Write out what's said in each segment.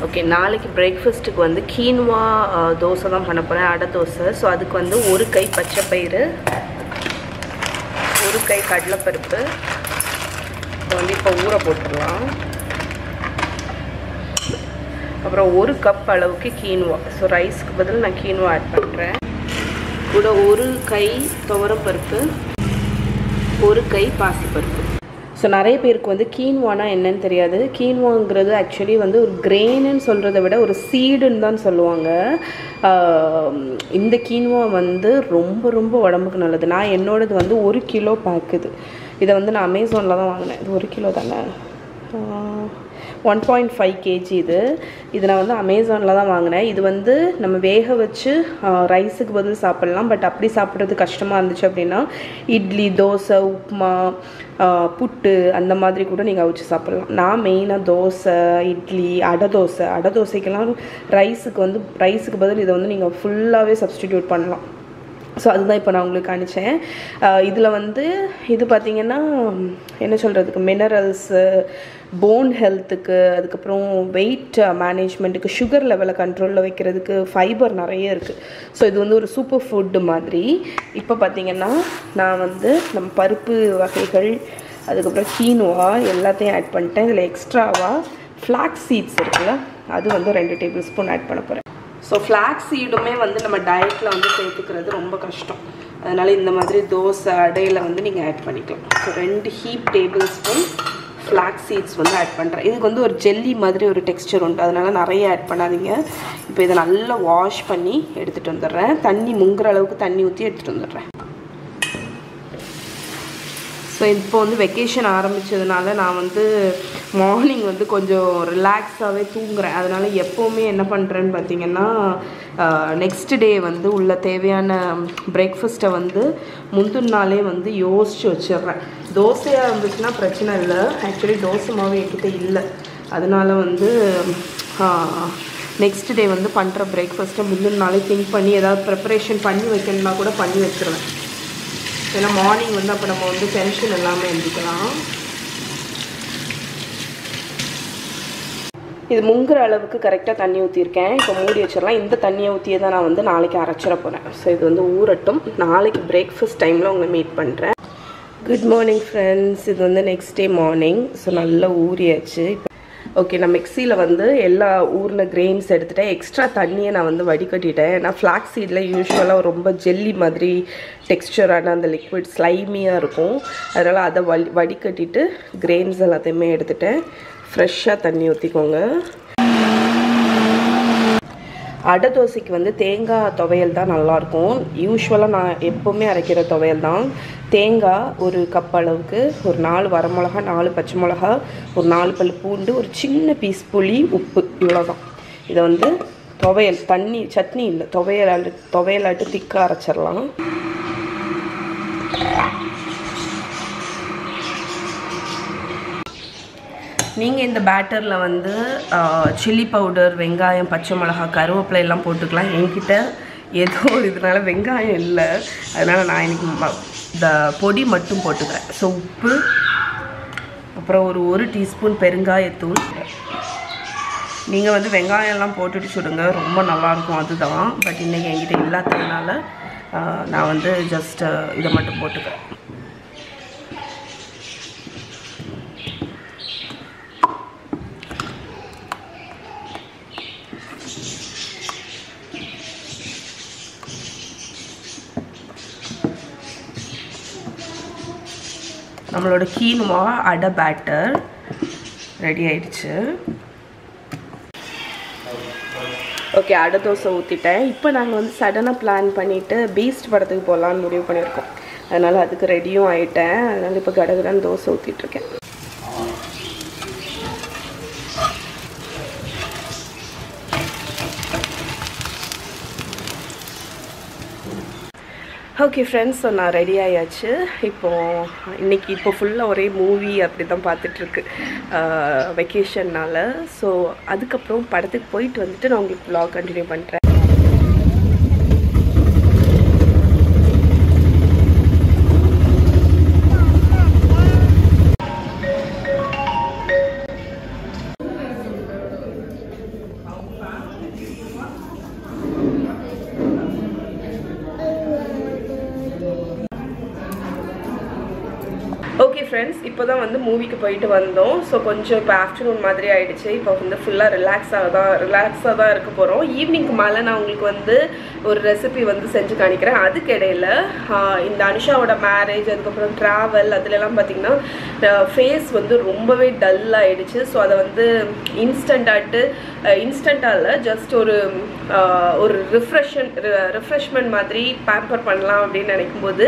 okay நாளைக்கு பிரேக்ஃபாஸ்ட்டுக்கு வந்து கீன்வா அஹ், தோசை தான் பண்ண போகிறேன் அடை தோசை ஸோ அதுக்கு வந்து ஒரு கை பச்சை பயிறு ஒரு கை கடலைப்பருப்பு இதை வந்து இப்போ ஊற போட்டுடலாம் அப்புறம் ஒரு கப் அளவுக்கு கீன்வா ஸோ ரைஸ்க்கு பதில் நான் கீன்வா ஆட் பண்ணுறேன் கூட ஒரு கை துவரப்பருப்பு ஒரு கை பாசிப்பருப்பு ஸோ நிறைய பேருக்கு வந்து கீன்வானா என்னன்னு தெரியாது கீன்வாங்கிறது ஆக்சுவலி வந்து ஒரு கிரெயின்னு சொல்கிறத விட ஒரு சீடுன்னு தான் சொல்லுவாங்க ஆஹ் இந்த கீன்வா வந்து ரொம்ப ரொம்ப உடம்புக்கு நல்லது நான் என்னோடது வந்து ஒரு கிலோ பேக்குது இதை வந்து நான் அமேசானில் தான் வாங்கினேன் இது ஒரு கிலோ தானே ஒன் பாயிண்ட் ஃபைவ் கேஜி இது இது நான் வந்து அமேசானில் தான் வாங்கினேன் இது வந்து நம்ம வேக வச்சு ரைஸுக்கு பதில் சாப்பிட்லாம் பட் அப்படி சாப்பிட்றது கஷ்டமாக இருந்துச்சு அப்படின்னா இட்லி தோசை உப்புமா ஆ, புட்டு அந்த மாதிரி கூட நீங்கள் அவிச்சு சாப்பிட்லாம் நான் மெயினாக தோசை இட்லி அடை தோசை அடை தோசைக்கெல்லாம் ரைஸுக்கு வந்து ரைஸுக்கு பதில் இதை வந்து நீங்கள் ஃபுல்லாகவே சப்ஸ்டிடியூட் பண்ணலாம் ஸோ அதுதான் இப்போ நான் உங்களுக்கு அனுப்பிச்சேன் இதில் வந்து இது பார்த்திங்கன்னா என்ன சொல்கிறதுக்கு மினரல்ஸு போன் ஹெல்த்துக்கு அதுக்கப்புறம் வெயிட் மேனேஜ்மெண்ட்டுக்கு சுகர் லெவலை கண்ட்ரோலில் வைக்கிறதுக்கு ஃபைபர் நிறைய இருக்குது ஸோ இது வந்து ஒரு சூப்பர் ஃபுட்டு மாதிரி இப்போ பார்த்திங்கன்னா நான் வந்து நம்ம பருப்பு வகைகள் அதுக்கப்புறம் கீனுவா எல்லாத்தையும் ஆட் பண்ணிட்டேன் இதில் எக்ஸ்ட்ராவாக ஃப்ளாக்ஸ் சீட்ஸ் இருக்குல்ல அது வந்து ரெண்டு டேபிள் ஸ்பூன் ஆட் பண்ண போகிறேன் ஸோ ஃப்ளாக்ஸ் சீடுமே வந்து நம்ம டயட்டில் வந்து சேர்த்துக்கிறது ரொம்ப கஷ்டம் அதனால் இந்த மாதிரி தோசை அடையில் வந்து நீங்கள் ஆட் பண்ணிக்கலாம் ஸோ ரெண்டு heap tablespoon flax seeds வந்து ஆட் பண்ணுறேன் இதுக்கு வந்து ஒரு ஜெல்லி மாதிரி ஒரு டெக்ஸ்சர் உண்டு அதனால் நிறைய ஆட் பண்ணாதீங்க இப்போ இதை நல்லா வாஷ் பண்ணி எடுத்துகிட்டு வந்துடுறேன் தண்ணி முங்குற அளவுக்கு தண்ணி ஊற்றி எடுத்துகிட்டு வந்துடுறேன் ஸோ இப்போ வந்து வெக்கேஷன் ஆரம்பித்ததுனால நான் வந்து மார்னிங் வந்து கொஞ்சம் ரிலாக்ஸாகவே தூங்குறேன் அதனால் எப்போவுமே என்ன பண்ணுறேன்னு பார்த்தீங்கன்னா நெக்ஸ்ட் டே வந்து உள்ள தேவையான பிரேக்ஃபாஸ்ட்டை வந்து முந்தின நாளே வந்து யோசித்து வச்சிடுறேன் தோசையாக இருந்துச்சுன்னா பிரச்சனை இல்லை ஆக்சுவலி தோசை மாவு என்கிட்ட இல்லை அதனால வந்து நெக்ஸ்ட் டே வந்து பண்ணுற பிரேக்ஃபாஸ்ட்டை முந்தின நாளே திங்க் பண்ணி ஏதாவது ப்ரிப்பரேஷன் பண்ணி வைக்கணும்னா கூட பண்ணி வச்சிருவேன் ஏன்னா மார்னிங் வந்து அப்போ நம்ம வந்து டென்ஷன் இல்லாமல் எழுந்திக்கலாம் இது முங்குற அளவுக்கு கரெக்டாக தண்ணி ஊற்றிருக்கேன் இப்போ மூடி வச்சிடலாம் இந்த தண்ணியை ஊற்றியே தான் நான் வந்து நாளைக்கு அரைச்சிட போகிறேன் ஸோ இது வந்து ஊறட்டும் நாளைக்கு பிரேக்ஃபாஸ்ட் டைமில் உங்களை மீட் பண்ணுறேன் குட் மார்னிங் ஃப்ரெண்ட்ஸ் இது வந்து நெக்ஸ்ட் டே மார்னிங் ஸோ நல்லா ஊறியாச்சு இப்போ ஓகே நான் மிக்சியில் வந்து எல்லா ஊரில் கிரெயின்ஸ் எடுத்துட்டேன் எக்ஸ்ட்ரா தண்ணியை நான் வந்து வடிகட்டிட்டேன் ஏன்னா ஃப்ளாக் சீடில் யூஸ்வலாக ரொம்ப ஜெல்லி மாதிரி டெக்ஸ்டரான அந்த லிக்விட் ஸ்லைமியாக இருக்கும் அதனால் அதை வடி வடிகட்டிட்டு கிரெயின்ஸ் எல்லாத்தையுமே எடுத்துட்டேன் ஃப்ரெஷ்ஷாக தண்ணி ஊற்றிக்கோங்க அடை தோசைக்கு வந்து தேங்காய் துவையல் தான் நல்லாயிருக்கும் யூஸ்வலாக நான் எப்போவுமே அரைக்கிற துவையல் தான் தேங்காய் ஒரு கப் அளவுக்கு ஒரு நாலு வரமிளகா நாலு பச்சை மிளகா ஒரு நாலு பல் பூண்டு ஒரு சின்ன பீஸ் புளி உப்பு இவ்வளோதான் இதை வந்து துவையல் தண்ணி சட்னி இல்லை துவையல் துவையலாட்டு திக்காக அரைச்சிடலாம் நீங்கள் இந்த பேட்டரில் வந்து சில்லி பவுடர் வெங்காயம் பச்சை மிளகா கருவேப்பிலை எல்லாம் போட்டுக்கலாம் என்கிட்ட ஏதோ ஒரு இதனால வெங்காயம் இல்லை அதனால் நான் இன்னைக்கு ம- இந்த பொடி மட்டும் போட்டுக்கிறேன் ஸோ உப்பு அப்புறம் ஒரு ஒரு டீஸ்பூன் பெருங்காயத்தூள் நீங்கள் வந்து வெங்காயம்லாம் போட்டுட்டு சுடுங்க ரொம்ப நல்லாயிருக்கும் அதுதான் பட் இன்றைக்கி என்கிட்ட இல்லாததுனால ஆஹ், நான் வந்து ஜஸ்ட் இதை மட்டும் போட்டுக்கிறேன் நம்மளோட கீனுவா அடை பேட்டர் ரெடி ஆயிடுச்சு ஓகே அடை தோசை ஊற்றிட்டேன் இப்போ நாங்கள் வந்து சடனாக பிளான் பண்ணிவிட்டு பீஸ்ட் படத்துக்கு போகலான்னு முடிவு பண்ணியிருக்கோம் அதனால் அதுக்கு ரெடியும் ஆகிட்டேன் அதனால் இப்போ கடகடான்னு தோசை ஊற்றிட்டுருக்கேன் ஓகே ஃப்ரெண்ட்ஸ் ஸோ நான் ரெடி ஆயாச்சு இப்போது இன்னைக்கு இப்போ ஃபுல்லாக ஒரே மூவி அப்படி தான் பார்த்துட்ருக்கு வெக்கேஷன்னால் ஸோ அதுக்கப்புறம் படத்துக்கு போயிட்டு வந்துட்டு நான் உங்களுக்கு vlog கண்டினியூ பண்ணுறேன் ஃப்ரெண்ட்ஸ் இப்போ தான் வந்து மூவிக்கு போயிட்டு வந்தோம் ஸோ கொஞ்சம் இப்போ ஆஃப்டர்நூன் மாதிரி ஆயிடுச்சு இப்போ வந்து ஃபுல்லாக ரிலாக்ஸாக தான் ரிலாக்ஸாக தான் இருக்க போகிறோம் ஈவினிங்க்கு மேலே நான் உங்களுக்கு வந்து ஒரு ரெசிபி வந்து செஞ்சு காணிக்கிறேன் அதுக்கு இடையில ஆஹ், இந்த அனுஷாவோட மேரேஜ் அதுக்கப்புறம் ட்ராவல் அதுலலாம் பார்த்தீங்கன்னா ஃபேஸ் வந்து ரொம்பவே டல் ஆயிடுச்சு ஸோ அதை வந்து இன்ஸ்டண்ட்டாட்டு இன்ஸ்டண்ட்டாக இல்லை ஜஸ்ட் ஒரு ஆஹ், ஒரு ரிஃப்ரெஷன் ரிஃப்ரெஷ்மெண்ட் மாதிரி பேம்பர் பண்ணலாம் அப்படின்னு நினைக்கும்போது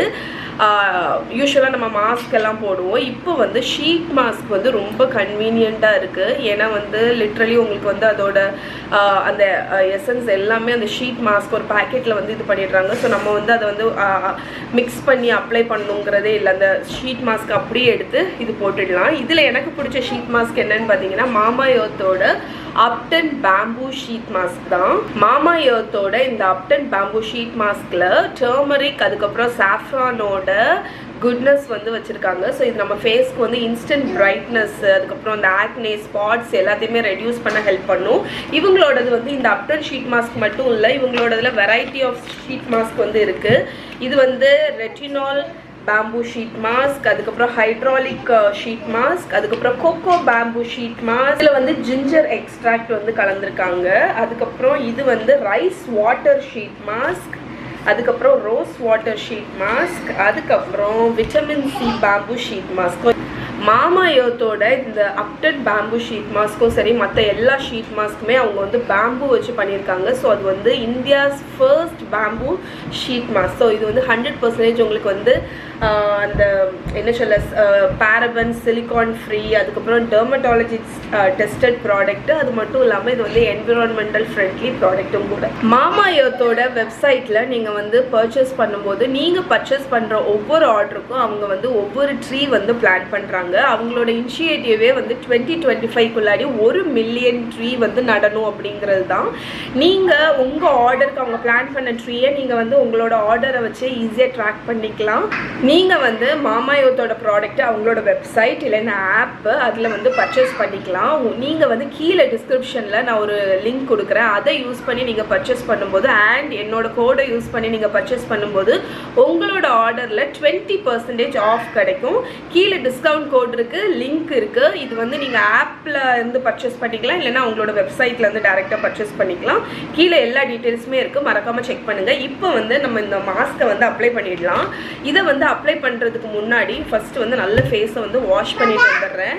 யூஸ்வலாக நம்ம மாஸ்க் எல்லாம் போடுவோம் இப்போ வந்து ஷீட் மாஸ்க் வந்து ரொம்ப கன்வீனியண்ட்டாக இருக்குது ஏன்னா வந்து லிட்ரலி உங்களுக்கு வந்து அதோட ஆஹ், அந்த எசன்ஸ் எல்லாமே அந்த ஷீட் மாஸ்க் ஒரு பேக்கெட்டில் வந்து இது பண்ணிடுறாங்க ஸோ நம்ம வந்து அதை வந்து மிக்ஸ் பண்ணி அப்ளை பண்ணணுங்கிறதே இல்லை அந்த ஷீட் மாஸ்க் அப்படியே எடுத்து இது போட்டுடலாம் இதில் எனக்கு பிடிச்ச ஷீட் மாஸ்க் என்னன்னு பார்த்தீங்கன்னா மாமா யோத்தோட அப்டன் பேம்பூ ஷீட் மாஸ்க் தான் மாமா யோத்தோட இந்த அப்டன் பேம்பூ ஷீட் மாஸ்கில் டர்மரிக் அதுக்கப்புறம் சாஃப்ரானோட குட்னஸ் வந்து வச்சுருக்காங்க ஸோ இது நம்ம ஃபேஸ்க்கு வந்து இன்ஸ்டன்ட் பிரைட்னஸ் அதுக்கப்புறம் அந்த ஆக்னே ஸ்பாட்ஸ் எல்லாத்தையுமே ரெடியூஸ் பண்ண ஹெல்ப் பண்ணும் இவங்களோடது வந்து இந்த அப்டன் ஷீட் மாஸ்க் மட்டும் இல்லை இவங்களோடதுல வெரைட்டி ஆஃப் ஷீட் மாஸ்க் வந்து இருக்குது இது வந்து ரெட்டினால் பேம்பூ ஷீட் மாஸ்க் அதுக்கப்புறம் ஹைட்ராலிக் ஷீட் மாஸ்க் அதுக்கப்புறம் கோகோ பேம்பூ ஷீட் மாஸ்க் இதில் வந்து ஜிஞ்சர் எக்ஸ்ட்ராக்ட் வந்து கலந்துருக்காங்க அதுக்கப்புறம் இது வந்து ரைஸ் வாட்டர் ஷீட் மாஸ்க் அதுக்கப்புறம் ரோஸ் வாட்டர் ஷீட் மாஸ்க் அதுக்கப்புறம் vitamin C bamboo sheet mask மாமா யோத்தோட இந்த அப்டட் பேம்பூ ஷீட் மாஸ்க்கும் சரி மற்ற எல்லா ஷீட் மாஸ்க்குமே அவங்க வந்து பேம்பு வச்சு பண்ணியிருக்காங்க ஸோ அது வந்து India's first bamboo sheet mask so இது வந்து ஹண்ட்ரட் பர்சன்டேஜ் உங்களுக்கு வந்து ஆஹ், அந்த என்ன சொல்ல பேரபன் சிலிகான் ஃப்ரீ அதுக்கப்புறம் டெர்மட்டாலஜி டெஸ்டட் ப்ராடக்ட் அது மட்டும் இல்லாமல் இது வந்து என்விரான்மெண்டல் ஃப்ரெண்ட்லி ப்ராடக்ட்டும் கூட மாமா யோத்தோட வெப்சைட்டில் நீங்கள் வந்து பர்ச்சேஸ் பண்ணும்போது நீங்கள் பர்ச்சேஸ் பண்ணுற ஒவ்வொரு ஆர்டருக்கும் அவங்க வந்து ஒவ்வொரு ட்ரீ வந்து பிளான் பண்ணுறாங்க அவங்களோட இனிஷியேட்டிவே வந்து டுவெண்ட்டி டுவெண்ட்டி ஃபைவ்க்குள்ளாடி ஒரு மில்லியன் ட்ரீ வந்து நடணும் அப்படிங்கிறது தான் நீங்கள் உங்கள் ஆர்டருக்கு அவங்க பிளான் பண்ண ட்ரீயை நீங்கள் வந்து உங்களோட ஆர்டரை வச்சு ஈஸியாக ட்ராக் பண்ணிக்கலாம் நீங்கள் வந்து மாமாயோத்தோட ப்ராடக்ட் அவங்களோட வெப்சைட் இல்லைன்னா ஆப்பு அதில் வந்து பர்ச்சேஸ் பண்ணிக்கலாம் நீங்கள் வந்து கீழே டிஸ்கிரிப்ஷனில் நான் ஒரு லிங்க் கொடுக்குறேன் அதை யூஸ் பண்ணி நீங்கள் பர்ச்சேஸ் பண்ணும்போது அண்ட் என்னோட கோடை யூஸ் பண்ணி நீங்கள் பர்ச்சேஸ் பண்ணும்போது உங்களோட ஆர்டரில் டுவெண்ட்டி பர்சன்டேஜ் ஆஃப் கிடைக்கும் கீழே டிஸ்கவுண்ட் கோட் இருக்குது லிங்க் இருக்குது இது வந்து நீங்கள் ஆப்பில் இருந்து பர்ச்சேஸ் பண்ணிக்கலாம் இல்லைன்னா உங்களோட வெப்சைட்ல இருந்து டேரெக்டாக பர்ச்சேஸ் பண்ணிக்கலாம் கீழே எல்லா டீட்டெயில்ஸுமே இருக்குது மறக்காமல் செக் பண்ணுங்கள் இப்போ வந்து நம்ம இந்த மாஸ்க்கை வந்து அப்ளை பண்ணிடலாம் இதை வந்து அப்ளை பண்ணுறதுக்கு முன்னாடி ஃபஸ்ட்டு வந்து நல்ல ஃபேஸை வந்து வாஷ் பண்ணிட்டு வந்துடுறேன்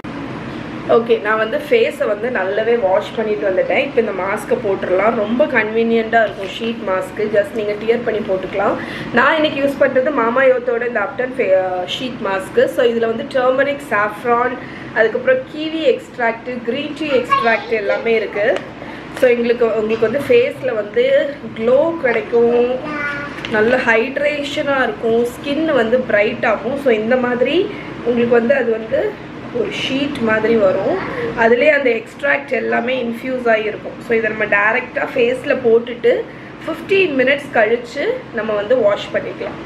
ஓகே நான் வந்து ஃபேஸை வந்து நல்லாவே வாஷ் பண்ணிட்டு வந்துட்டேன் இப்போ இந்த மாஸ்க்கை போட்டுடலாம் ரொம்ப கன்வீனியண்ட்டாக இருக்கும் ஷீட் மாஸ்க்கு ஜஸ்ட் நீங்கள் டியர் பண்ணி போட்டுக்கலாம் நான் இன்னைக்கு யூஸ் பண்ணுறது மாமா யோத்தோட இந்த அப்டன் ஃபே ஷீட் மாஸ்க்கு ஸோ இதில் வந்து டர்மரிக் சாஃப்ரான் அதுக்கப்புறம் kiwi extract green tea extract எல்லாமே இருக்குது ஸோ எங்களுக்கு உங்களுக்கு வந்து ஃபேஸில் வந்து க்ளோ கிடைக்கும் நல்ல ஹைட்ரேஷனாக இருக்கும் ஸ்கின் வந்து பிரைட் ஆகும் ஸோ இந்த மாதிரி உங்களுக்கு வந்து அது வந்து ஒரு ஷீட் மாதிரி வரும் அதுலேயே அந்த எக்ஸ்ட்ராக்ட் எல்லாமே இன்ஃப்யூஸ் ஆகியிருக்கும் ஸோ இதை நம்ம டேரெக்டாக ஃபேஸில் போட்டுட்டு ஃபிஃப்டீன் மினிட்ஸ் கழித்து நம்ம வந்து வாஷ் பண்ணிக்கலாம்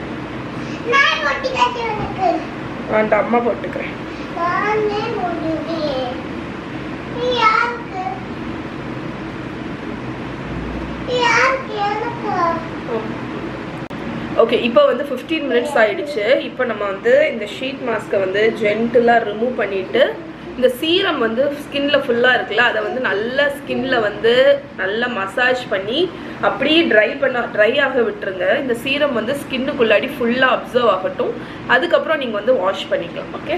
நான் ஒட்டிக்காச்சு உனக்கு அந்த அம்மா போட்டுக்கிறேன் நானே முடிவேன் நீ யாருக்கு நீ யாருக்கு எனக்கு ஓகே இப்போ வந்து ஃபிஃப்டீன் மினிட்ஸ் ஆயிடுச்சு இப்போ நம்ம வந்து இந்த ஷீட் மாஸ்க்கை வந்து ஜென்டிலாக ரிமூவ் பண்ணிட்டு இந்த சீரம் வந்து ஸ்கின்ல ஃபுல்லாக இருக்குல்ல அதை வந்து நல்லா ஸ்கின்ல வந்து நல்லா மசாஜ் பண்ணி அப்படியே ட்ரை பண்ண ட்ரை ஆக விட்டுருங்க இந்த சீரம் வந்து ஸ்கின்னுக்குள்ளாடி ஃபுல்லாக அப்சர்வ் ஆகட்டும் அதுக்கப்புறம் நீங்கள் வந்து வாஷ் பண்ணிக்கலாம் ஓகே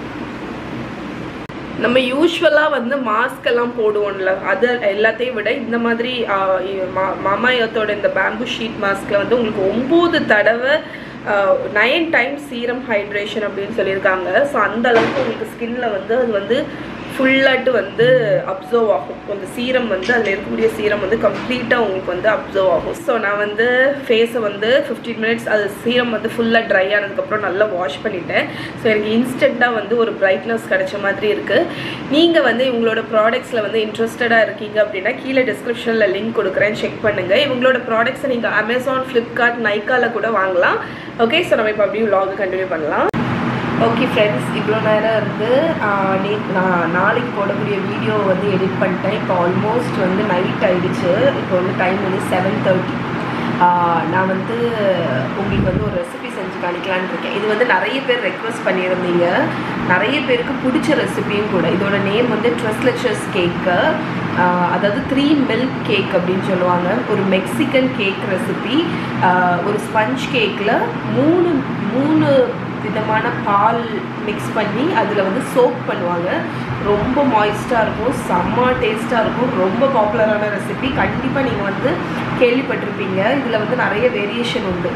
நம்ம யூஸ்வலாக வந்து மாஸ்க் எல்லாம் போடுவோம்ல அது எல்லாத்தையும் விட இந்த மாதிரி மாமாயத்தோட இந்த பேம்பு ஷீட் மாஸ்கில் வந்து உங்களுக்கு ஒம்பது தடவை நைன் டைம்ஸ் சீரம் ஹைட்ரேஷன் அப்படின்னு சொல்லியிருக்காங்க ஸோ அந்த அளவுக்கு உங்களுக்கு ஸ்கின்ல வந்து அது வந்து ஃபுல்லாட்டு வந்து அப்சர்வ் ஆகும் அந்த சீரம் வந்து அதில் இருக்கக்கூடிய சீரம் வந்து கம்ப்ளீட்டாக உங்களுக்கு வந்து அப்சர்வ் ஆகும் ஸோ நான் வந்து ஃபேஸை வந்து ஃபிஃப்டீன் மினிட்ஸ் அது சீரம் வந்து ஃபுல்லாக ட்ரை ஆனதுக்கப்புறம் நல்லா வாஷ் பண்ணிட்டேன் ஸோ எனக்கு இன்ஸ்டண்ட்டாக வந்து ஒரு பிரைட்னஸ் கிடைச்ச மாதிரி இருக்குது நீங்கள் வந்து இவங்களோட ப்ராடக்ட்ஸில் வந்து இன்ட்ரெஸ்டடாக இருக்கீங்க அப்படின்னா கீழே டிஸ்கிரிப்ஷனில் லிங்க் கொடுக்குறேன் செக் பண்ணுங்கள் இவங்களோட ப்ராடக்ட்ஸை நீங்கள் அமேசான் ஃப்ளிப்கார்ட் நைக்காவில் கூட வாங்கலாம் ஓகே ஸோ நம்ம இப்போ அப்படியே vlog கண்டினியூ பண்ணலாம் ஓகே ஃப்ரெண்ட்ஸ் இவ்வளோ நேரம் இருந்து ஆஹ், நே நான் நாளைக்கு போடக்கூடிய வீடியோ வந்து எடிட் பண்ணிட்டேன் இப்போ ஆல்மோஸ்ட் வந்து நைட் ஆயிடுச்சு இப்போ வந்து டைம் வந்து செவன் தேர்ட்டி நான் வந்து உங்களுக்கு வந்து ஒரு ரெசிபி செஞ்சு காணிக்கலான்னு இருக்கேன் இது வந்து நிறைய பேர் ரெக்வஸ்ட் பண்ணியிருந்தீங்க நிறைய பேருக்கு பிடிச்ச ரெசிபியும் கூட இதோட நேம் வந்து ட்ரெஸ்லெச்சர்ஸ் கேக்கு அதாவது த்ரீ மில்க் கேக் அப்படின்னு சொல்லுவாங்க ஒரு மெக்சிகன் கேக் ரெசிபி ஒரு ஸ்பஞ்ச் கேக்கில் மூணு மூணு விதமான பால் மிக்ஸ் பண்ணி அதில் வந்து சோப் பண்ணுவாங்க ரொம்ப மாய்ஸ்டாக இருக்கும் செம்ம டேஸ்ட்டாக இருக்கும் ரொம்ப பாப்புலரான ரெசிபி கண்டிப்பாக நீங்கள் வந்து கேள்விப்பட்டிருப்பீங்க இதில் வந்து நிறைய வேரியேஷன் உண்டு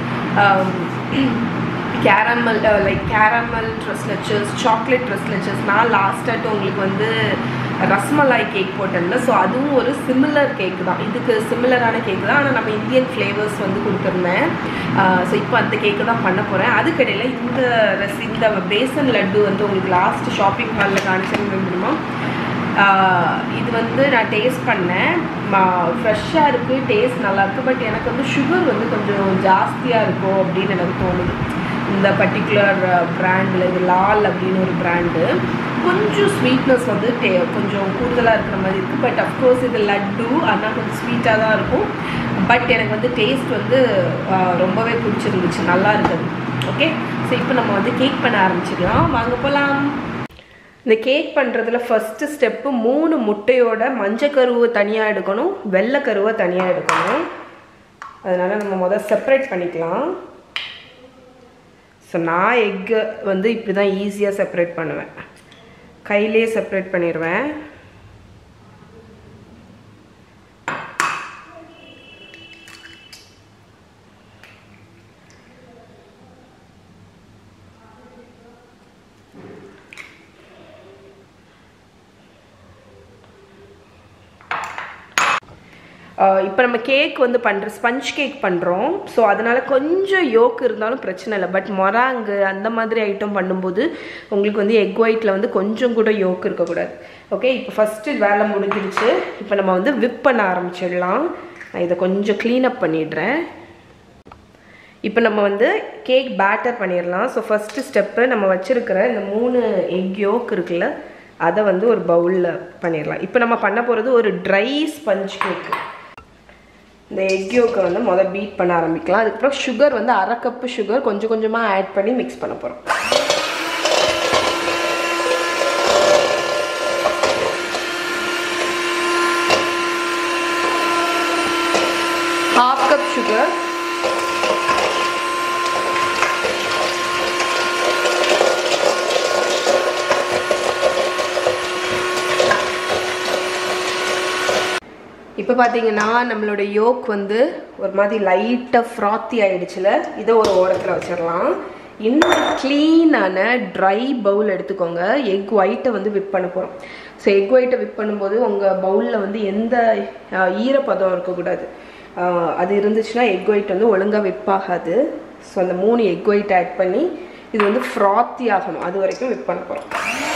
caramel like caramel tres leches chocolate tres leches நான் லாஸ்ட்டாட்டு உங்களுக்கு வந்து ரஸ்மலாய் கேக் போட்டேன்ல ஸோ அதுவும் ஒரு சிமிலர் கேக் தான் இதுக்கு சிமிலரான கேக் தான் ஆனால் நம்ம இந்தியன் ஃப்ளேவர்ஸ் வந்து கொடுத்துருந்தேன் ஸோ இப்போ அந்த கேக்கு தான் பண்ண போகிறேன் அதுக்கிடையில் இந்த ரெசி இந்த பேசன் லட்டு வந்து உங்களுக்கு லாஸ்ட் ஷாப்பிங் ஹாலில் காணிச்சிருந்தேன் தெரியுமா ஆஹ் இது வந்து நான் டேஸ்ட் பண்ணேன் ஃப்ரெஷ்ஷாக இருக்குது டேஸ்ட் நல்லாயிருக்கு பட் எனக்கு வந்து சுகர் வந்து கொஞ்சம் ஜாஸ்தியாக இருக்கும் அப்படின்னு எனக்கு தோணுது இந்த பர்டிகுலர் பிராண்டில் இது லால் அப்படின்னு ஒரு பிராண்டு கொஞ்சம் ஸ்வீட்னஸ் வந்து டே கொஞ்சம் கூடுதலாக இருக்கிற மாதிரி இருக்குது பட் அஃப்கோர்ஸ் இது லட்டு அதனால் கொஞ்சம் ஸ்வீட்டாக தான் இருக்கும் பட் எனக்கு வந்து டேஸ்ட் வந்து ஆஹ் ரொம்பவே பிடிச்சிருந்துச்சு நல்லா இருக்குது ஓகே ஸோ இப்போ நம்ம வந்து கேக் பண்ண ஆரம்பிச்சிடலாம் வாங்க போகலாம் இந்த கேக் பண்ணுறதுல ஃபஸ்ட்டு ஸ்டெப்பு மூணு முட்டையோட மஞ்சள் கருவை தனியாக எடுக்கணும் வெள்ளை கருவை தனியாக எடுக்கணும் அதனால் நம்ம முதல் செப்பரேட் பண்ணிக்கலாம் ஸோ நான் எக்கு வந்து இப்படி தான் ஈஸியாக செப்பரேட் பண்ணுவேன் கையிலே செப்பரேட் பண்ணிடுவேன் இப்போ நம்ம கேக் வந்து பண்ணுற ஸ்பஞ்ச் கேக் பண்ணுறோம் ஸோ அதனால் கொஞ்சம் யோக் இருந்தாலும் பிரச்சனை இல்லை பட் மொராங்கு அந்த மாதிரி ஐட்டம் பண்ணும்போது உங்களுக்கு வந்து எக் ஒயிட்டில் வந்து கொஞ்சம் கூட யோக் இருக்கக்கூடாது ஓகே இப்போ ஃபஸ்ட்டு வேலை முடிஞ்சிருச்சு இப்போ நம்ம வந்து விப் பண்ண ஆரம்பிச்சிடலாம் நான் இதை கொஞ்சம் க்ளீனப் பண்ணிடுறேன் இப்போ நம்ம வந்து கேக் பேட்டர் பண்ணிடலாம் ஸோ ஃபஸ்ட்டு ஸ்டெப்பு நம்ம வச்சுருக்கிற இந்த மூணு எக் யோக் இருக்குல்ல அதை வந்து ஒரு பவுலில் பண்ணிடலாம் இப்போ நம்ம பண்ண போகிறது ஒரு ட்ரை ஸ்பஞ்ச் கேக்கு இந்த எக் யோக்கை வந்து முதல் பீட் பண்ண ஆரம்பிக்கலாம் அதுக்கப்புறம் சுகர் வந்து அரை கப்பு சுகர் கொஞ்சம் கொஞ்சமாக ஆட் பண்ணி மிக்ஸ் பண்ண போகிறோம் ஹாஃப் கப் சுகர் இப்போ பார்த்தீங்கன்னா நம்மளோட யோக் வந்து ஒரு மாதிரி லைட்டாக ஃப்ராத்தி ஆயிடுச்சுல இதை ஒரு ஓரத்தில் வச்சிடலாம் இன்னும் க்ளீனான ட்ரை பவுல் எடுத்துக்கோங்க எக் ஒயிட்டை வந்து விப் பண்ண போகிறோம் ஸோ எக் ஒயிட்டை விப் பண்ணும்போது உங்கள் பவுலில் வந்து எந்த அஹ், ஈரப்பதம் இருக்கக்கூடாது அஹ், அது இருந்துச்சுன்னா எக் ஒயிட் வந்து ஒழுங்காக விப் ஆகாது ஸோ அந்த மூணு எக் ஒயிட் ஆட் பண்ணி இது வந்து ஃப்ராத்தி ஆகணும் அது வரைக்கும் விப் பண்ண போகிறோம்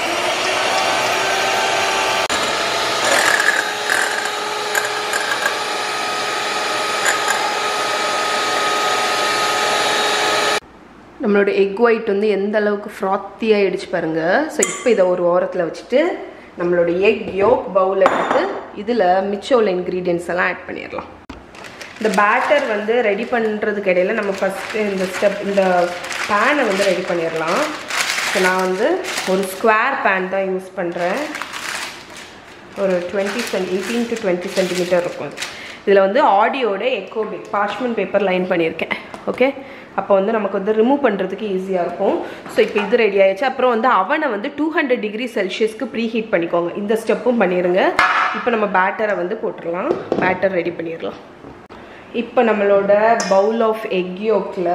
நம்மளோட எக் ஒயிட் வந்து எந்த அளவுக்கு ஃப்ராத்தி ஆயிடுச்சு பாருங்க ஸோ இப்போ இதை ஒரு ஓரத்தில் வச்சுட்டு நம்மளோட எக் யோக் பவுல் எடுத்து இதில் மிச்சம் உள்ள இன்க்ரீடியன்ஸ் எல்லாம் ஆட் பண்ணிடலாம் இந்த பேட்டர் வந்து ரெடி பண்ணுறதுக்கு இடையில நம்ம ஃபஸ்ட்டு இந்த ஸ்டெப் இந்த பேனை வந்து ரெடி பண்ணிடலாம் ஸோ நான் வந்து ஒரு ஸ்கொயர் பேன் தான் யூஸ் பண்ணுறேன் ஒரு twenty cent eighteen to twenty centimetre இருக்கும் இதில் வந்து ஆடியோட எக்கோ பார்ச்மெண்ட் பேப்பர் லைன் பண்ணியிருக்கேன் ஓகே அப்போ வந்து நமக்கு வந்து ரிமூவ் பண்ணுறதுக்கு ஈஸியாக இருக்கும் ஸோ இப்போ இது ரெடி ஆயிடுச்சு அப்புறம் வந்து அவனை வந்து டூ ஹண்ட்ரட் டிகிரி செல்சியஸ்க்கு ப்ரீ ஹீட் பண்ணிக்கோங்க இந்த ஸ்டெப்பும் பண்ணிடுங்க இப்போ நம்ம பேட்டரை வந்து போட்டுடலாம் பேட்டர் ரெடி பண்ணிடலாம் இப்போ நம்மளோட பவுல் ஆஃப் எக் யோக்கில்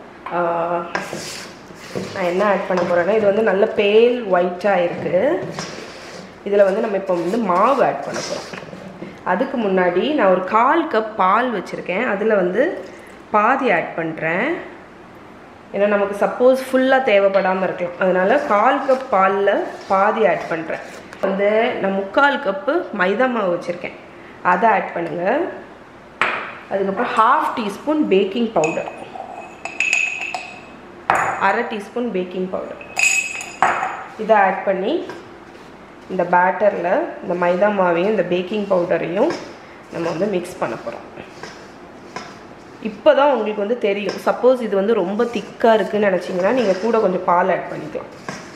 நான் என்ன ஆட் பண்ண போகிறேன்னா இது வந்து நல்ல பேல் ஒயிட்டாக இருக்குது இதில் வந்து நம்ம இப்போ வந்து மாவு ஆட் பண்ண போகிறோம் அதுக்கு முன்னாடி நான் ஒரு கால் கப் பால் வச்சுருக்கேன் அதில் வந்து பாதி ஆட் பண்ணுறேன் ஏன்னா நமக்கு சப்போஸ் ஃபுல்லாக தேவைப்படாமல் இருக்கலாம் அதனால் கால் கப் பாலில் பாதி ஆட் பண்ணுறேன் வந்து நான் முக்கால் கப்பு மைதா மாவு வச்சுருக்கேன் அதை ஆட் பண்ணுங்கள் அதுக்கப்புறம் ஹாஃப் டீஸ்பூன் பேக்கிங் பவுடர் அரை டீஸ்பூன் பேக்கிங் பவுடர் இதை ஆட் பண்ணி இந்த பேட்டரில் இந்த மைதா மாவையும் இந்த பேக்கிங் பவுடரையும் நம்ம வந்து மிக்ஸ் பண்ண போகிறோம் இப்போ தான் உங்களுக்கு வந்து தெரியும் சப்போஸ் இது வந்து ரொம்ப திக்காக இருக்குன்னு நினச்சிங்கன்னா நீங்கள் கூட கொஞ்சம் பால் ஆட் பண்ணிக்கலாம்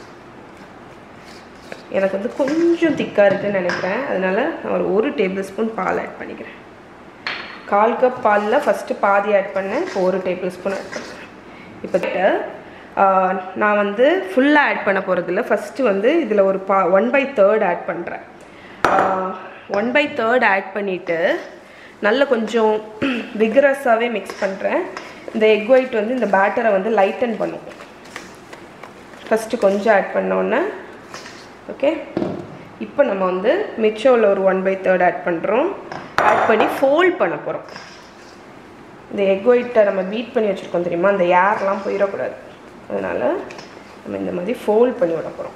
எனக்கு வந்து கொஞ்சம் திக்காக இருக்குன்னு நினைக்கிறேன் அதனால் நான் ஒரு ஒரு டேபிள் ஸ்பூன் பால் ஆட் பண்ணிக்கிறேன் கால் கப் பாலில் ஃபஸ்ட்டு பாதி ஆட் பண்ணேன் இப்போ ஒரு டேபிள் ஸ்பூன் ஆட் பண்ணுறேன் இப்போ ஆஹ், நான் வந்து ஃபுல்லாக ஆட் பண்ண போகிறதில்ல ஃபஸ்ட்டு வந்து இதில் ஒரு பா ஒன் பை தேர்ட் ஆட் பண்ணுறேன் ஒன் பை தேர்ட் ஆட் பண்ணிவிட்டு நல்ல கொஞ்சம் விகரஸாகவே மிக்ஸ் பண்ணுறேன் இந்த எக் ஒயிட் வந்து இந்த பேட்டரை வந்து லைட்டன் பண்ணும் ஃபஸ்ட்டு கொஞ்சம் ஆட் பண்ணோன்னே ஓகே இப்போ நம்ம வந்து மிச்சம் உள்ள ஒரு ஒன் பை தேர்ட் ஆட் பண்ணுறோம் ஆட் பண்ணி ஃபோல்ட் பண்ண போகிறோம் இந்த எக் ஒயிட்டை நம்ம பீட் பண்ணி வச்சுருக்கோம் தெரியுமா அந்த ஏர்லாம் போயிடக்கூடாது அதனால் நம்ம இந்த மாதிரி ஃபோல்ட் பண்ணி விட போகிறோம்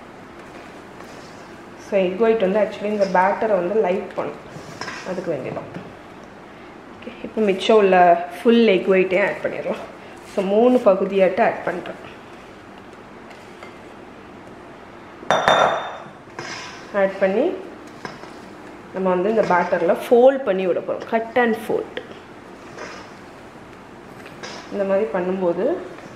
ஸோ எக் ஒயிட் வந்து ஆக்சுவலி இந்த பேட்டரை வந்து லைட் பண்ணும் அதுக்கு வேண்டியதான் ஓகே இப்போ மிச்சம் உள்ள ஃபுல் எக் ஒயிட்டையும் ஆட் பண்ணிடலாம் ஸோ மூணு பகுதியாட்டு ஆட் பண்ணுறேன் ஆட் பண்ணி நம்ம வந்து இந்த பேட்டரில் ஃபோல்ட் பண்ணி விட போகிறோம் கட் அண்ட் ஃபோல்ட் இந்த மாதிரி பண்ணும்போது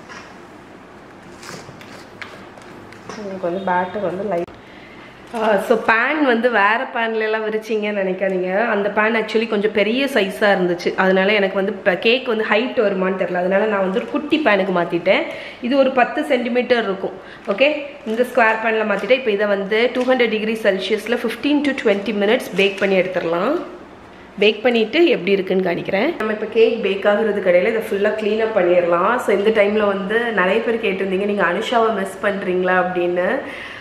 உங்களுக்கு வந்து பேட்டர் வந்து லைட் ஸோ பேன் வந்து வேறு பேன்லலாம் விரிச்சிங்கன்னு நினைக்காதீங்க அந்த பேன் ஆக்சுவலி கொஞ்சம் பெரிய சைஸாக இருந்துச்சு அதனால எனக்கு வந்து இப்போ கேக் வந்து ஹைட் வருமான்னு தெரில அதனால நான் வந்து ஒரு குட்டி பேனுக்கு மாற்றிட்டேன் இது ஒரு பத்து சென்டிமீட்டர் இருக்கும் ஓகே இந்த ஸ்கொயர் பேனில் மாற்றிட்டேன் இப்போ இதை வந்து டூ ஹண்ட்ரட் டிகிரி செல்சியஸில் fifteen to twenty minutes bake பண்ணி எடுத்துடலாம் பேக் பண்ணிவிட்டு எப்படி இருக்குன்னு காணிக்கிறேன் நம்ம இப்போ கேக் பேக் ஆகுறது கடையில் இதை ஃபுல்லாக க்ளீனப் பண்ணிடலாம் ஸோ இந்த டைமில் வந்து நிறைய பேர் கேட்டிருந்தீங்க நீங்கள் அனுஷாவை மிஸ் பண்ணுறீங்களா அப்படின்னு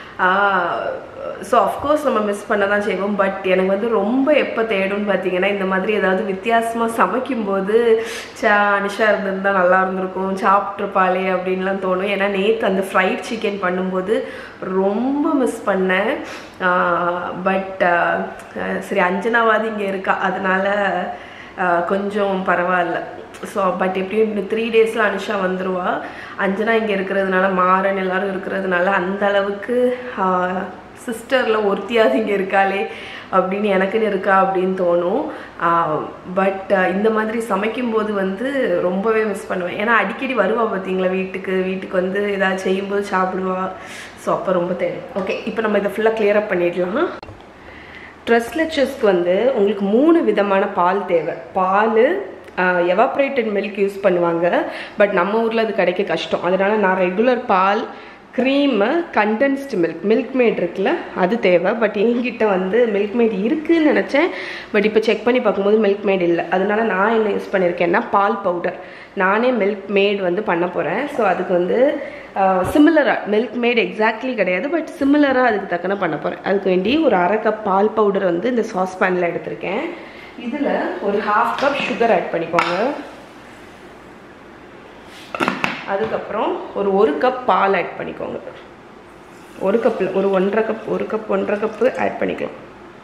ஸோ அஃப்கோர்ஸ் நம்ம மிஸ் பண்ண தான் செய்வோம் பட் எனக்கு வந்து ரொம்ப எப்போ தேடும்னு பார்த்தீங்கன்னா இந்த மாதிரி ஏதாவது வித்தியாசமாக சமைக்கும்போது சா அனுஷா இருந்திருந்தா நல்லா இருந்திருக்கும் சாப்பிட்ருப்பாளே அப்படின்லாம் தோணும் ஏன்னா நேற்று அந்த ஃப்ரைட் சிக்கன் பண்ணும்போது ரொம்ப மிஸ் பண்ணேன் பட் சரி அஞ்சனாவாது இங்கே இருக்கா அதனால ஆஹ், கொஞ்சம் பரவாயில்ல ஸோ பட் எப்படியும் இன்னும் த்ரீ டேஸில் அனுஷா வந்துருவா அஞ்சனா இங்கே இருக்கிறதுனால மாறன் எல்லாரும் இருக்கிறதுனால அந்த அளவுக்கு சிஸ்டரில் ஒருத்தியாவது இங்கே இருக்காளே அப்படின்னு எனக்குன்னு இருக்கா அப்படின்னு தோணும் பட் இந்த மாதிரி சமைக்கும்போது வந்து ரொம்பவே மிஸ் பண்ணுவேன் ஏன்னா அடிக்கடி வருவா பார்த்தீங்களா வீட்டுக்கு வீட்டுக்கு வந்து ஏதாவது செய்யும்போது சாப்பிடுவா ஸோ அப்போ ரொம்ப தேடும் ஓகே இப்போ நம்ம இதை ஃபுல்லாக clear up பண்ணிடலாம் ட்ரெஸ்லெச்சஸ்க்கு வந்து உங்களுக்கு மூணு விதமான பால் தேவை பால் எவாப்ரேட்டட் மில்க் யூஸ் பண்ணுவாங்க பட் நம்ம ஊரில் அது கிடைக்க கஷ்டம் அதனால நான் ரெகுலர் பால் cream condensed milk Milkmaid இருக்குல்ல அது தேவை பட் என்கிட்ட வந்து மில்க் மேட் இருக்குன்னு நினச்சேன் பட் இப்போ செக் பண்ணி பார்க்கும்போது மில்க் மேட் இல்லை அதனால நான் என்ன யூஸ் பண்ணியிருக்கேன்னா பால் பவுடர் நானே மில்க் மேட் வந்து பண்ண போகிறேன் ஸோ அதுக்கு வந்து சிமிலராக மில்க் மேட் எக்ஸாக்ட்லி கிடையாது பட் சிமிலராக அதுக்கு தக்கன பண்ண போகிறேன் அதுக்கு வேண்டி ஒரு அரை கப் பால் பவுடர் வந்து இந்த சாஸ் பேனில் எடுத்திருக்கேன் இதில் ஒரு ஹாஃப் கப் சுகர் ஆட் பண்ணிக்கோங்க அதுக்கப்புறம் ஒரு ஒரு கப் பால் ஆட் பண்ணிக்கோங்க ஒரு கப்பில் ஒரு ஒன்றரை கப் ஒரு கப் ஒன்றரை கப்பு ஆட் பண்ணிக்கலாம்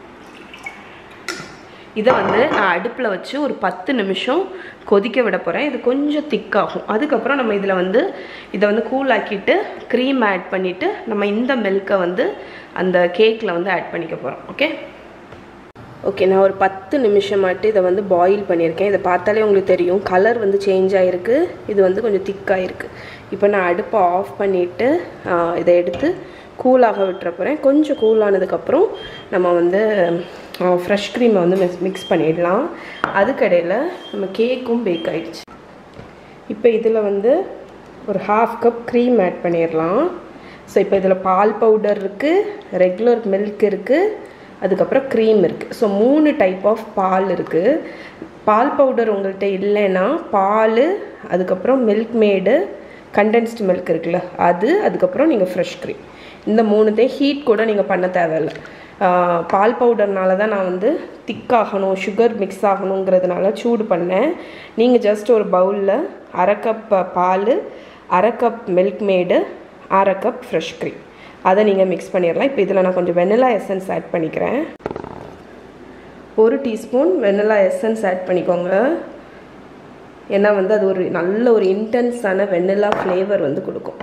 இதை வந்து நான் அடுப்பில் வச்சு ஒரு பத்து நிமிஷம் கொதிக்க விட போகிறேன் இது கொஞ்சம் திக்காகும் அதுக்கப்புறம் நம்ம இதில் வந்து இதை வந்து கூல் ஆக்கிட்டு க்ரீம் ஆட் பண்ணிவிட்டு நம்ம இந்த மில்கை வந்து அந்த கேக்கில் வந்து ஆட் பண்ணிக்க போகிறோம் ஓகே ஓகே நான் ஒரு பத்து நிமிஷமாட்டு இதை வந்து பாயில் பண்ணியிருக்கேன் இதை பார்த்தாலே உங்களுக்கு தெரியும் கலர் வந்து சேஞ்ச் ஆகிருக்கு இது வந்து கொஞ்சம் திக்காயிருக்கு இப்போ நான் அடுப்பை ஆஃப் பண்ணிவிட்டு இதை எடுத்து கூலாக விட்டுற போகிறேன் கொஞ்சம் கூல் ஆனதுக்கப்புறம் நம்ம வந்து ஃப்ரெஷ் க்ரீமை வந்து மிக்ஸ் மிக்ஸ் பண்ணிடலாம் அதுக்கடையில் நம்ம கேக்கும் பேக் ஆயிடுச்சு இப்போ இதில் வந்து ஒரு ஹாஃப் கப் க்ரீம் ஆட் பண்ணிடலாம் ஸோ இப்போ இதில் பால் பவுடர் இருக்குது ரெகுலர் மில்க் இருக்குது அதுக்கப்புறம் க்ரீம் இருக்குது ஸோ மூணு டைப் ஆஃப் பால் இருக்குது பால் பவுடர் உங்கள்கிட்ட இல்லைன்னா பால் அதுக்கப்புறம் மில்க் மேடு கண்டென்ஸ்டு மில்க் இருக்குல்ல அது அதுக்கப்புறம் நீங்கள் ஃப்ரெஷ் க்ரீம் இந்த மூணுத்தையும் ஹீட் கூட நீங்கள் பண்ண தேவையில்ல ஆஹ் பால் பவுடர்னால தான் நான் வந்து திக்காகணும் சுகர் மிக்ஸ் ஆகணுங்கிறதுனால சூடு பண்ணேன் நீங்கள் ஜஸ்ட் ஒரு பவுலில் அரை கப் பால் அரை கப் மில்க் மேடு அரை கப் ஃப்ரெஷ் க்ரீம் அதை நீங்கள் மிக்ஸ் பண்ணிடலாம் இப்போ இதில் நான் கொஞ்சம் வெனிலா எசன்ஸ் ஆட் பண்ணிக்கிறேன் ஒரு டீஸ்பூன் வெனிலா எசன்ஸ் ஆட் பண்ணிக்கோங்க ஏன்னா வந்து அது ஒரு நல்ல ஒரு இன்டென்ஸான வெனிலா ஃப்ளேவர் வந்து கொடுக்கும்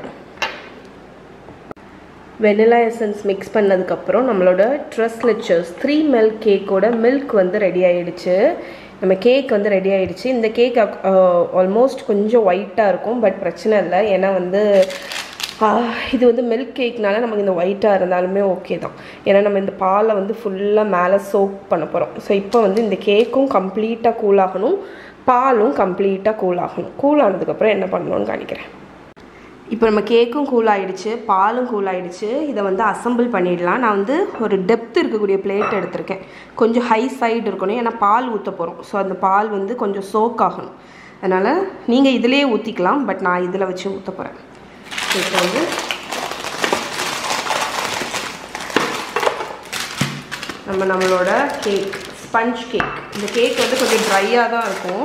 வெனிலா எசன்ஸ் மிக்ஸ் பண்ணதுக்கப்புறம் நம்மளோட ட்ரெஸ் லெச்சர்ஸ் த்ரீ மில்க் கேக்கோட மில்க் வந்து ரெடி ஆயிடுச்சு நம்ம கேக் வந்து ரெடி ஆயிடுச்சு இந்த கேக் ஆல்மோஸ்ட் கொஞ்சம் ஒயிட்டாக இருக்கும் பட் பிரச்சனை இல்லை ஏன்னா வந்து ஆஹ், இது வந்து மில்க் கேக்னால நமக்கு இந்த ஒயிட்டாக இருந்தாலுமே ஓகே தான் ஏன்னா நம்ம இந்த பாலை வந்து ஃபுல்லாக மேலே சோக் பண்ண போகிறோம் ஸோ இப்போ வந்து இந்த கேக்கும் கம்ப்ளீட்டாக கூல் ஆகணும் பாலும் கம்ப்ளீட்டாக கூல் ஆகணும் கூல் ஆனதுக்கப்புறம் என்ன பண்ணணும்னு காணிக்கிறேன் இப்போ நம்ம கேக்கும் கூல் ஆயிடுச்சு பாலும் கூல் ஆயிடுச்சு இதை வந்து அசம்பிள் பண்ணிடலாம் நான் வந்து ஒரு டெப்த் இருக்கக்கூடிய பிளேட் எடுத்திருக்கேன் கொஞ்சம் ஹை சைடு இருக்கணும் ஏன்னா பால் ஊற்ற போகிறோம் ஸோ அந்த பால் வந்து கொஞ்சம் சோக் ஆகணும் அதனால் நீங்கள் இதிலே ஊற்றிக்கலாம் பட் நான் இதில் வச்சு ஊற்ற போகிறேன் இப்போ வந்து நம்ம நம்மளோட கேக் ஸ்பஞ்ச் கேக் இந்த கேக் வந்து கொஞ்சம் ட்ரையாக தான் இருக்கும்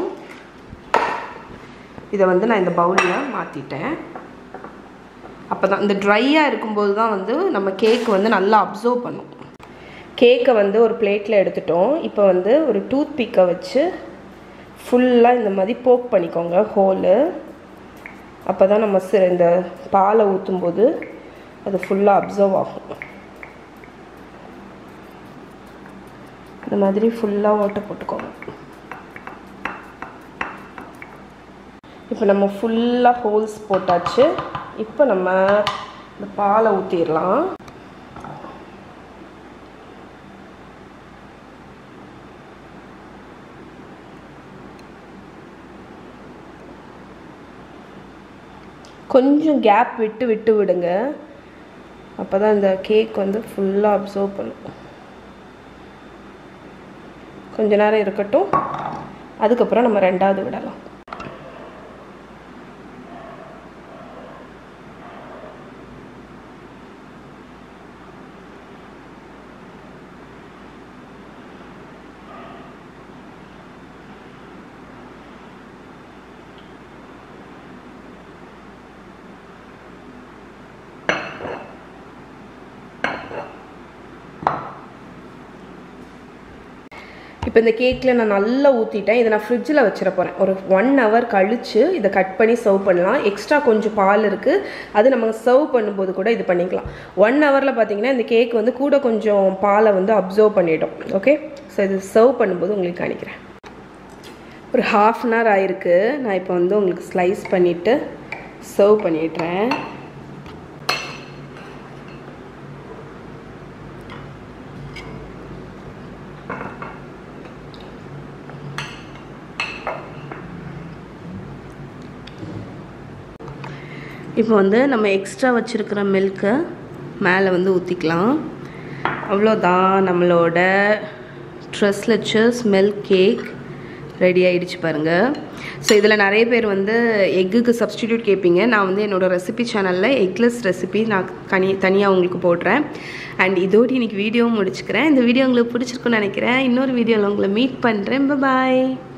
இதை வந்து நான் இந்த பவுலில் மாற்றிட்டேன் அப்போ தான் இந்த ட்ரையாக இருக்கும்போது தான் வந்து நம்ம கேக் வந்து நல்லா அப்சர்வ் பண்ணும் கேக்கை வந்து ஒரு பிளேட்டில் எடுத்துட்டோம் இப்போ வந்து ஒரு டூத் பிக்கை வச்சு ஃபுல்லாக இந்த மாதிரி போக் பண்ணிக்கோங்க ஹோலு அப்போ தான் நம்ம சி இந்த பாலை ஊற்றும்போது அது ஃபுல்லாக அப்சர்வ் ஆகும் இந்த மாதிரி ஃபுல்லாக ஓட்டை போட்டுக்கோங்க இப்போ நம்ம ஃபுல்லாக ஹோல்ஸ் போட்டாச்சு இப்போ நம்ம இந்த பாலை ஊற்றிடலாம் கொஞ்சம் கேப் விட்டு விட்டு விடுங்க அப்போ தான் இந்த கேக் வந்து ஃபுல்லாக அப்சர்வ் பண்ணும் கொஞ்ச நேரம் இருக்கட்டும் அதுக்கப்புறம் நம்ம ரெண்டாவது விடலாம் இப்போ இந்த கேக்கில் நான் நல்லா ஊற்றிட்டேன் இதை நான் ஃப்ரிட்ஜில் வச்சிட போகிறேன் ஒரு ஒன் ஹவர் கழித்து இதை கட் பண்ணி சர்வ் பண்ணலாம் எக்ஸ்ட்ரா கொஞ்சம் பால் இருக்குது அது நம்ம சர்வ் பண்ணும்போது கூட இது பண்ணிக்கலாம் ஒன் ஹவரில் பார்த்தீங்கன்னா இந்த கேக் வந்து கூட கொஞ்சம் பாலை வந்து அப்சர்வ் பண்ணிட்டோம் ஓகே ஸோ இது சர்வ் பண்ணும்போது உங்களுக்கு காணிக்கிறேன் ஒரு ஹாஃப் அன் ஹவர் ஆயிருக்கு நான் இப்போ வந்து உங்களுக்கு ஸ்லைஸ் பண்ணிவிட்டு சர்வ் பண்ணிடுறேன் இப்போ வந்து நம்ம எக்ஸ்ட்ரா வச்சுருக்கிற மில்க்கை மேலே வந்து ஊற்றிக்கலாம் அவ்வளோதான் நம்மளோட ட்ரெஸ்லெச்சஸ் மில்க் கேக் ரெடி ஆயிடுச்சு பாருங்கள் ஸோ இதில் நிறைய பேர் வந்து எக்குக்கு சப்ஸ்டிடியூட் கேட்பீங்க நான் வந்து என்னோடய ரெசிபி சேனலில் எக்லெஸ் ரெசிபி நான் தனி தனியாக உங்களுக்கு போடுறேன் அண்ட் இதோடு இன்னைக்கு வீடியோவும் முடிச்சுக்கிறேன் இந்த வீடியோ உங்களுக்கு பிடிச்சிருக்குன்னு நினைக்கிறேன் இன்னொரு வீடியோவில் உங்களை மீட் பண்ணுறேன் பாய்